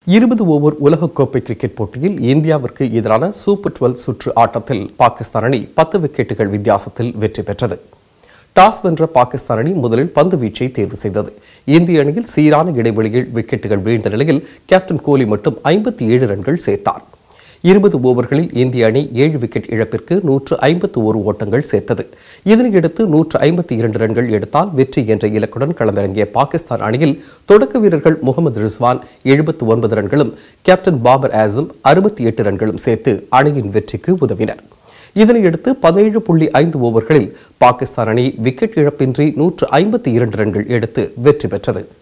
இருபது ஓவர் உலகக்கோப்பை கிரிக்கெட் போட்டியில் இந்தியாவிற்கு எதிரான சூப்பர் டுவெல் சுற்று ஆட்டத்தில் பாகிஸ்தான் அணி பத்து விக்கெட்டுகள் வித்தியாசத்தில் வெற்றி பெற்றது டாஸ் வென்ற பாகிஸ்தான் அணி முதலில் பந்து வீச்சை தேர்வு செய்தது இந்திய அணியில் சீரான இடைவெளியில் விக்கெட்டுகள் வீழ்ந்த நிலையில் கேப்டன் கோலி மட்டும் ஐம்பத்தி ஏழு ரன்கள் சேர்த்தார் இருபது ஓவர்களில் இந்திய அணி ஏழு விக்கெட் இழப்பிற்கு நூற்று ஐம்பத்து ஒரு ஓட்டங்கள் சேர்த்தது இதனையடுத்து நூற்று ஐம்பத்தி இரண்டு ரன்கள் எடுத்தால் வெற்றி என்ற இலக்குடன் களமிறங்கிய பாகிஸ்தான் அணியில் தொடக்க வீரர்கள் முகமது ரிஸ்வான் எழுபத்து ஒன்பது ரன்களும் கேப்டன் பாபர் ஆசம் அறுபத்தி எட்டு ரன்களும் சேர்த்து அணியின் வெற்றிக்கு உதவினர் இதனையடுத்து பதினேழு புள்ளி ஐந்து ஓவர்களில் பாகிஸ்தான் அணி விக்கெட் இழப்பின்றி நூற்று ஐம்பத்தி இரண்டு ரன்கள் எடுத்து வெற்றி பெற்றது